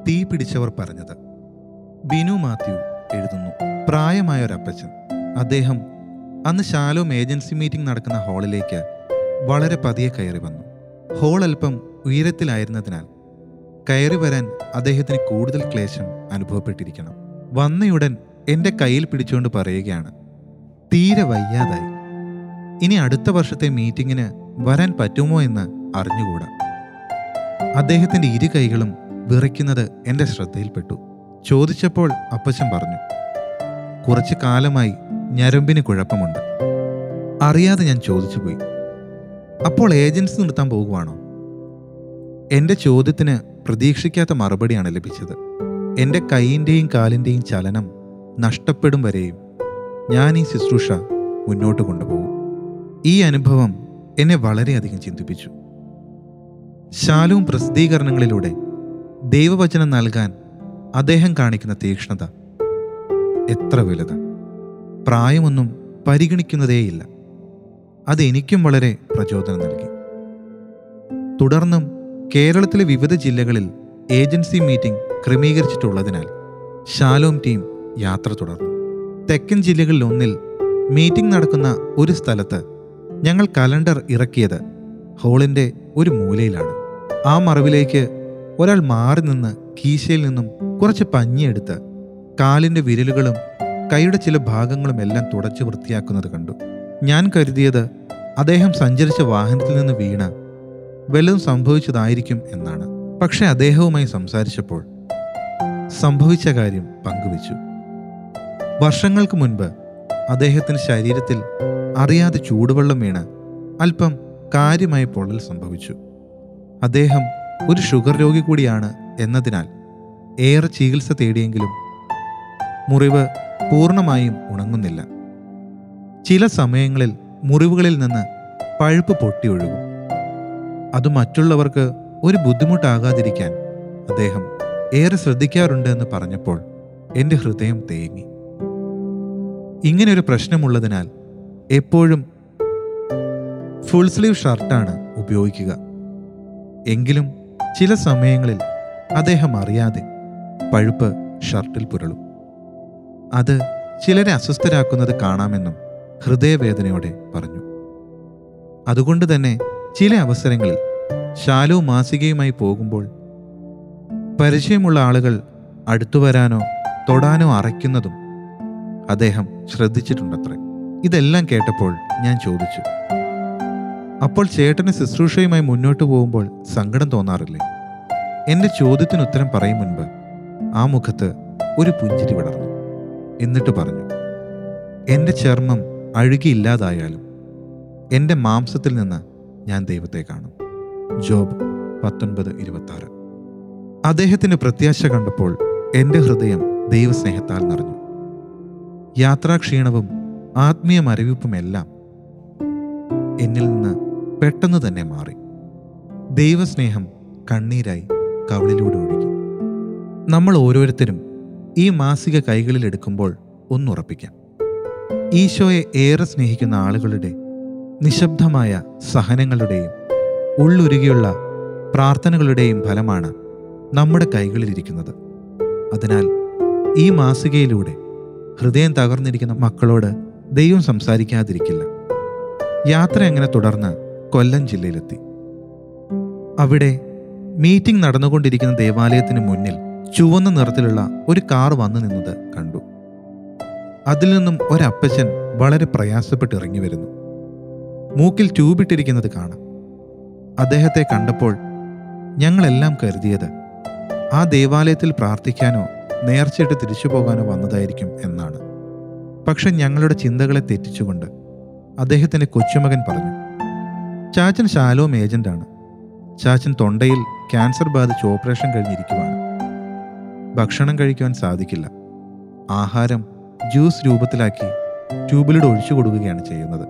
തീ പിടിച്ചവർ പറഞ്ഞത് ബിനു മാത്യു എഴുതുന്നു പ്രായമായ ഒരപ്പച്ചൻ അദ്ദേഹം അന്ന് ശാലോം ഏജൻസി മീറ്റിംഗ് നടക്കുന്ന ഹാളിലേക്ക് വളരെ പതിയെ കയറി വന്നു ഹാൾ അല്പം ഉയരത്തിലായിരുന്നതിനാൽ കയറി വരാൻ അദ്ദേഹത്തിന് കൂടുതൽ ക്ലേശം അനുഭവപ്പെട്ടിരിക്കണം വന്നയുടൻ എൻ്റെ കയ്യിൽ പിടിച്ചുകൊണ്ട് പറയുകയാണ് തീരെ വയ്യാതായി ഇനി അടുത്ത വർഷത്തെ മീറ്റിങ്ങിന് വരാൻ പറ്റുമോ എന്ന് അറിഞ്ഞുകൂടാ അദ്ദേഹത്തിന്റെ ഇരു കൈകളും വിറയ്ക്കുന്നത് എൻ്റെ ശ്രദ്ധയിൽപ്പെട്ടു ചോദിച്ചപ്പോൾ അപ്പച്ചൻ പറഞ്ഞു കുറച്ചു കാലമായി ഞരമ്പിന് കുഴപ്പമുണ്ട് അറിയാതെ ഞാൻ ചോദിച്ചു പോയി അപ്പോൾ ഏജൻസി നിർത്താൻ പോകുവാണോ എൻ്റെ ചോദ്യത്തിന് പ്രതീക്ഷിക്കാത്ത മറുപടിയാണ് ലഭിച്ചത് എൻ്റെ കൈയിൻ്റെയും കാലിൻ്റെയും ചലനം നഷ്ടപ്പെടും വരെയും ഞാൻ ഈ ശുശ്രൂഷ മുന്നോട്ട് കൊണ്ടുപോകും ഈ അനുഭവം എന്നെ വളരെയധികം ചിന്തിപ്പിച്ചു ശാലവും പ്രസിദ്ധീകരണങ്ങളിലൂടെ ദൈവവചനം നൽകാൻ അദ്ദേഹം കാണിക്കുന്ന തീക്ഷ്ണത എത്ര വലുത് പ്രായമൊന്നും പരിഗണിക്കുന്നതേയില്ല അത് എനിക്കും വളരെ പ്രചോദനം നൽകി തുടർന്നും കേരളത്തിലെ വിവിധ ജില്ലകളിൽ ഏജൻസി മീറ്റിംഗ് ക്രമീകരിച്ചിട്ടുള്ളതിനാൽ ഷാലോം ടീം യാത്ര തുടർന്നു തെക്കൻ ജില്ലകളിൽ ഒന്നിൽ മീറ്റിംഗ് നടക്കുന്ന ഒരു സ്ഥലത്ത് ഞങ്ങൾ കലണ്ടർ ഇറക്കിയത് ഹോളിന്റെ ഒരു മൂലയിലാണ് ആ മറവിലേക്ക് ഒരാൾ മാറി നിന്ന് കീശയിൽ നിന്നും കുറച്ച് പഞ്ഞിയെടുത്ത് കാലിന്റെ വിരലുകളും കൈയുടെ ചില ഭാഗങ്ങളും എല്ലാം തുടച്ചു വൃത്തിയാക്കുന്നത് കണ്ടു ഞാൻ കരുതിയത് അദ്ദേഹം സഞ്ചരിച്ച വാഹനത്തിൽ നിന്ന് വീണ വല്ലതും സംഭവിച്ചതായിരിക്കും എന്നാണ് പക്ഷെ അദ്ദേഹവുമായി സംസാരിച്ചപ്പോൾ സംഭവിച്ച കാര്യം പങ്കുവച്ചു വർഷങ്ങൾക്ക് മുൻപ് അദ്ദേഹത്തിന് ശരീരത്തിൽ അറിയാതെ ചൂടുവെള്ളം വീണ് അല്പം കാര്യമായ പൊള്ളൽ സംഭവിച്ചു അദ്ദേഹം ഒരു ഷുഗർ രോഗി കൂടിയാണ് എന്നതിനാൽ ഏറെ ചികിത്സ തേടിയെങ്കിലും മുറിവ് പൂർണ്ണമായും ഉണങ്ങുന്നില്ല ചില സമയങ്ങളിൽ മുറിവുകളിൽ നിന്ന് പഴുപ്പ് പൊട്ടിയൊഴുകും അത് മറ്റുള്ളവർക്ക് ഒരു ബുദ്ധിമുട്ടാകാതിരിക്കാൻ അദ്ദേഹം ഏറെ ശ്രദ്ധിക്കാറുണ്ട് എന്ന് പറഞ്ഞപ്പോൾ എൻ്റെ ഹൃദയം തേങ്ങി ഇങ്ങനെയൊരു പ്രശ്നമുള്ളതിനാൽ എപ്പോഴും ഫുൾ സ്ലീവ് ഷർട്ടാണ് ഉപയോഗിക്കുക എങ്കിലും ചില സമയങ്ങളിൽ അദ്ദേഹം അറിയാതെ പഴുപ്പ് ഷർട്ടിൽ പുരളും അത് ചിലരെ അസ്വസ്ഥരാക്കുന്നത് കാണാമെന്നും ഹൃദയവേദനയോടെ പറഞ്ഞു അതുകൊണ്ട് തന്നെ ചില അവസരങ്ങളിൽ ശാലോ മാസികയുമായി പോകുമ്പോൾ പരിചയമുള്ള ആളുകൾ അടുത്തു വരാനോ തൊടാനോ അറയ്ക്കുന്നതും അദ്ദേഹം ശ്രദ്ധിച്ചിട്ടുണ്ടത്രേ ഇതെല്ലാം കേട്ടപ്പോൾ ഞാൻ ചോദിച്ചു അപ്പോൾ ചേട്ടന് ശുശ്രൂഷയുമായി മുന്നോട്ട് പോകുമ്പോൾ സങ്കടം തോന്നാറില്ലേ എന്റെ ചോദ്യത്തിന് ഉത്തരം പറയും മുൻപ് ആ മുഖത്ത് ഒരു പുഞ്ചിരി വിടർന്നു എന്നിട്ട് പറഞ്ഞു എന്റെ ചർമ്മം അഴുകിയില്ലാതായാലും എന്റെ മാംസത്തിൽ നിന്ന് ഞാൻ ദൈവത്തെ കാണും ജോബ് പത്തൊൻപത് ഇരുപത്തി ആറ് അദ്ദേഹത്തിന്റെ പ്രത്യാശ കണ്ടപ്പോൾ എന്റെ ഹൃദയം ദൈവസ്നേഹത്താൽ നിറഞ്ഞു യാത്രാക്ഷീണവും ആത്മീയ മരവിപ്പുമെല്ലാം എന്നിൽ നിന്ന് പെട്ടെന്ന് തന്നെ മാറി ദൈവസ്നേഹം കണ്ണീരായി കവിളിലൂടെ ഒഴുകി നമ്മൾ ഓരോരുത്തരും ഈ മാസിക കൈകളിൽ എടുക്കുമ്പോൾ ഒന്നുറപ്പിക്കാം ഈശോയെ ഏറെ സ്നേഹിക്കുന്ന ആളുകളുടെ നിശബ്ദമായ സഹനങ്ങളുടെയും ഉള്ളുരുകിയുള്ള പ്രാർത്ഥനകളുടെയും ഫലമാണ് നമ്മുടെ കൈകളിലിരിക്കുന്നത് അതിനാൽ ഈ മാസികയിലൂടെ ഹൃദയം തകർന്നിരിക്കുന്ന മക്കളോട് ദൈവം സംസാരിക്കാതിരിക്കില്ല യാത്ര അങ്ങനെ തുടർന്ന് കൊല്ലം ജില്ലയിലെത്തി അവിടെ മീറ്റിംഗ് നടന്നുകൊണ്ടിരിക്കുന്ന ദേവാലയത്തിന് മുന്നിൽ ചുവന്ന നിറത്തിലുള്ള ഒരു കാർ വന്നു നിന്നത് കണ്ടു അതിൽ നിന്നും ഒരപ്പച്ചൻ വളരെ പ്രയാസപ്പെട്ട് ഇറങ്ങി വരുന്നു മൂക്കിൽ ട്യൂബിട്ടിരിക്കുന്നത് കാണാം അദ്ദേഹത്തെ കണ്ടപ്പോൾ ഞങ്ങളെല്ലാം കരുതിയത് ആ ദേവാലയത്തിൽ പ്രാർത്ഥിക്കാനോ നേർച്ചയിട്ട് തിരിച്ചു പോകാനോ വന്നതായിരിക്കും എന്നാണ് പക്ഷെ ഞങ്ങളുടെ ചിന്തകളെ തെറ്റിച്ചുകൊണ്ട് അദ്ദേഹത്തിന്റെ കൊച്ചുമകൻ പറഞ്ഞു ചാച്ചൻ ശാലോം ഏജന്റാണ് ചാച്ചൻ തൊണ്ടയിൽ ക്യാൻസർ ബാധിച്ച് ഓപ്പറേഷൻ കഴിഞ്ഞിരിക്കുവാണ് ഭക്ഷണം കഴിക്കുവാൻ സാധിക്കില്ല ആഹാരം ജ്യൂസ് രൂപത്തിലാക്കി ട്യൂബിലൂടെ ഒഴിച്ചു കൊടുക്കുകയാണ് ചെയ്യുന്നത്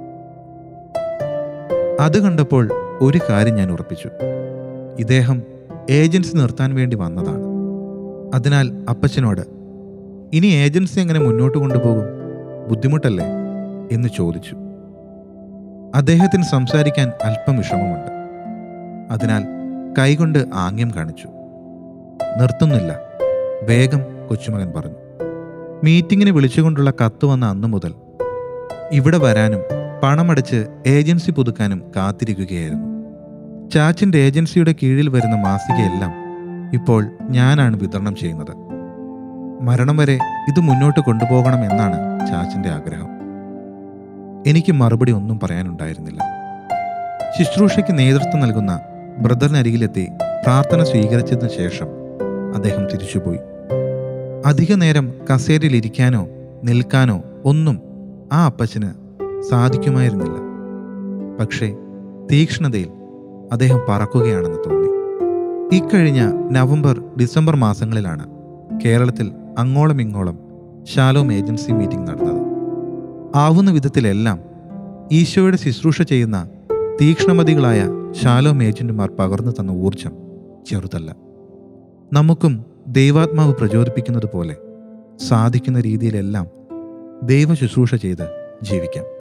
അത് കണ്ടപ്പോൾ ഒരു കാര്യം ഞാൻ ഉറപ്പിച്ചു ഇദ്ദേഹം ഏജൻസി നിർത്താൻ വേണ്ടി വന്നതാണ് അതിനാൽ അപ്പച്ചനോട് ഇനി ഏജൻസി എങ്ങനെ മുന്നോട്ട് കൊണ്ടുപോകും ബുദ്ധിമുട്ടല്ലേ എന്ന് ചോദിച്ചു അദ്ദേഹത്തിന് സംസാരിക്കാൻ അല്പം വിഷമമുണ്ട് അതിനാൽ കൈകൊണ്ട് ആംഗ്യം കാണിച്ചു നിർത്തുന്നില്ല വേഗം കൊച്ചുമകൻ പറഞ്ഞു മീറ്റിങ്ങിന് വിളിച്ചുകൊണ്ടുള്ള കത്ത് വന്ന അന്നു മുതൽ ഇവിടെ വരാനും പണമടച്ച് ഏജൻസി പുതുക്കാനും കാത്തിരിക്കുകയായിരുന്നു ചാച്ചിൻ്റെ ഏജൻസിയുടെ കീഴിൽ വരുന്ന മാസികയെല്ലാം ഇപ്പോൾ ഞാനാണ് വിതരണം ചെയ്യുന്നത് മരണം വരെ ഇത് മുന്നോട്ട് കൊണ്ടുപോകണം എന്നാണ് ചാച്ചിൻ്റെ ആഗ്രഹം എനിക്ക് മറുപടി ഒന്നും പറയാനുണ്ടായിരുന്നില്ല ശുശ്രൂഷയ്ക്ക് നേതൃത്വം നൽകുന്ന ബ്രദറിനരികിലെത്തി പ്രാർത്ഥന സ്വീകരിച്ചതിന് ശേഷം അദ്ദേഹം തിരിച്ചുപോയി അധിക നേരം കസേരയിൽ ഇരിക്കാനോ നിൽക്കാനോ ഒന്നും ആ അപ്പച്ചന് സാധിക്കുമായിരുന്നില്ല പക്ഷേ തീക്ഷ്ണതയിൽ അദ്ദേഹം പറക്കുകയാണെന്ന് തോന്നി ഇക്കഴിഞ്ഞ നവംബർ ഡിസംബർ മാസങ്ങളിലാണ് കേരളത്തിൽ അങ്ങോളം ഇങ്ങോളം ശാലോം ഏജൻസി മീറ്റിംഗ് നടന്നത് ആവുന്ന വിധത്തിലെല്ലാം ഈശോയുടെ ശുശ്രൂഷ ചെയ്യുന്ന തീക്ഷ്ണമതികളായ ശാലോം ഏജന്റുമാർ പകർന്നു തന്ന ഊർജം ചെറുതല്ല നമുക്കും ദൈവാത്മാവ് പ്രചോദിപ്പിക്കുന്നത് പോലെ സാധിക്കുന്ന രീതിയിലെല്ലാം ദൈവ ശുശ്രൂഷ ചെയ്ത് ജീവിക്കാം